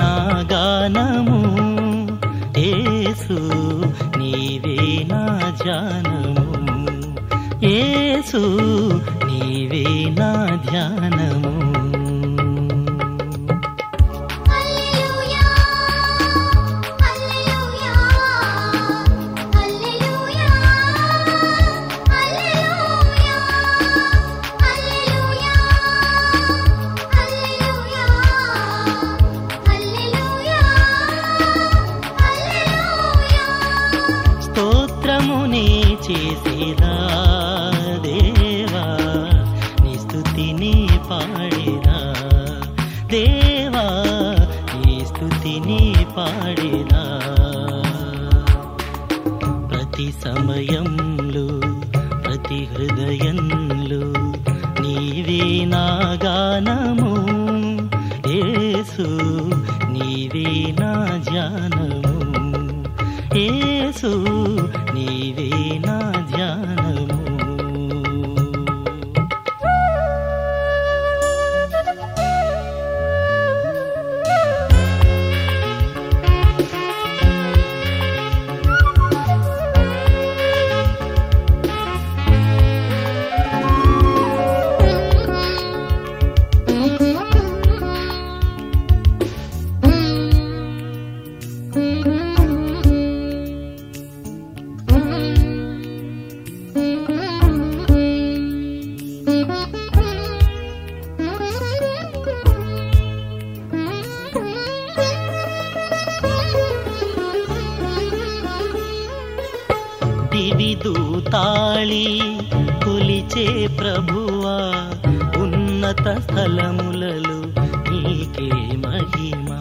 నా గానము ఏసు నీవే నా జానము ఏసు నీవే నా ధ్యానము హల్లెలూయా హల్లెలూయా హల్లెలూయా హల్లెలూయా హల్లెలూయా హల్లెలూయా హల్లెలూయా హల్లెలూయా స్తోత్రమునే చేసేదా దేవా నీ స్థుతిని పాడేదా దేవా నీ స్థుతిని పాడేదా ప్రతి సమయంలో ప్రతి హృదయంలో నీవే నా గానము యేసు నీవే నా ధ్యానము యేసు నీవే నా ధ్యానము దివిదూతాళి కొలిచే ప్రభువా ఉన్నత స్థలములలో నీకే మహిమా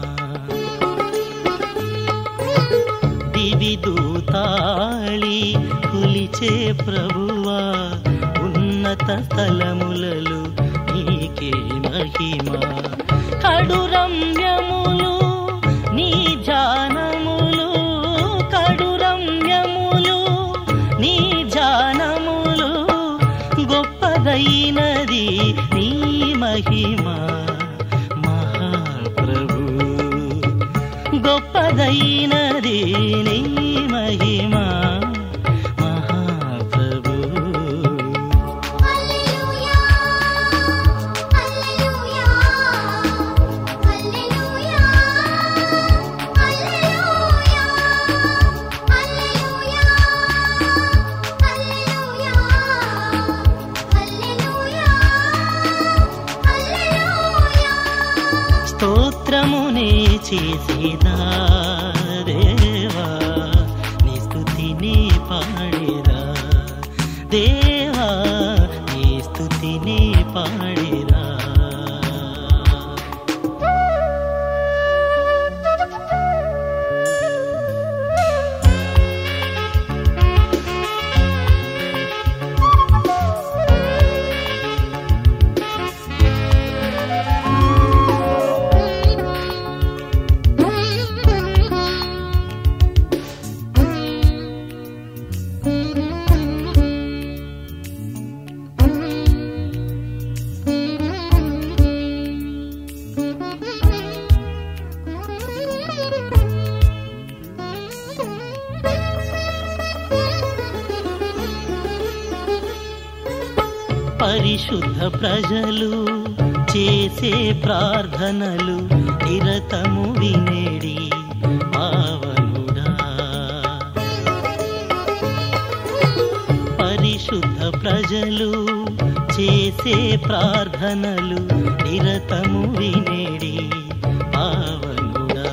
దివిదూతాళి కొలిచే ప్రభువా ఉన్నత స్థలములలో నీకే మహిమా కడు రమ్యములు నీ ధ్యానములు కడు రమ్యములు నీ ధ్యానములు గొప్పదైనది నీ మహిమ మహాప్రభు గొప్పదైనది నీ మహిమ మహాప్రభు హల్లెలూయా హల్లెలూయా హల్లెలూయా హల్లెలూయా హల్లెలూయా హల్లెలూయా హల్లెలూయా హల్లెలూయా స్తోత్రమునే చేసేదా దేవా నీ స్థుతిని పాడేదా దేవా నీ స్థుతిని పాడేదా పరిశుద్ధ ప్రజలు చేసే ప్రార్థనలు నిరతము వినేడి పావనుడా పరిశుద్ధ ప్రజలు చేసే ప్రార్థనలు నిరతము వినేడి పావనుడా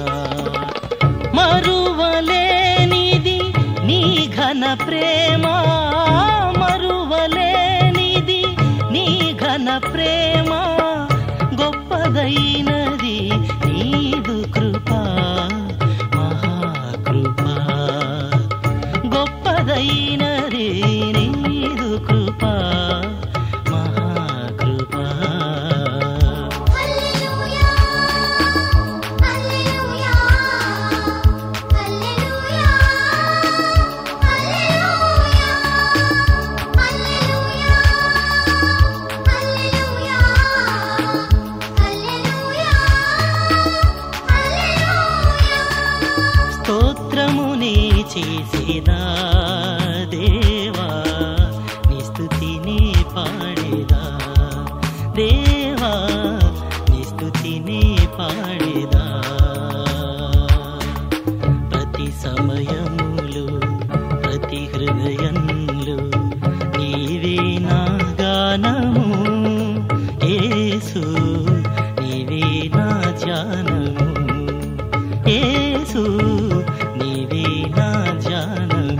మరువలేనిది నీ ఘన ప్రేమ మరువలేనిది నీ ఘన ప్రేమ గొప్పదైనది నీదు కృపా మహాకృపా గొప్పదైనది నీదు కృపా మహాకృపా హల్లెలూయా హల్లెలూయా హల్లెలూయా హల్లెలూయా చేసేదా దేవా నీ స్థుతిని పాడేదా దేవా నీ స్థుతిని పాడేదా ప్రతి సమయములు ప్రతి హృదయంలో నీవే నా గానము యేసు నీవే నా ధ్యానము యేసు నీవే నా ధ్యానము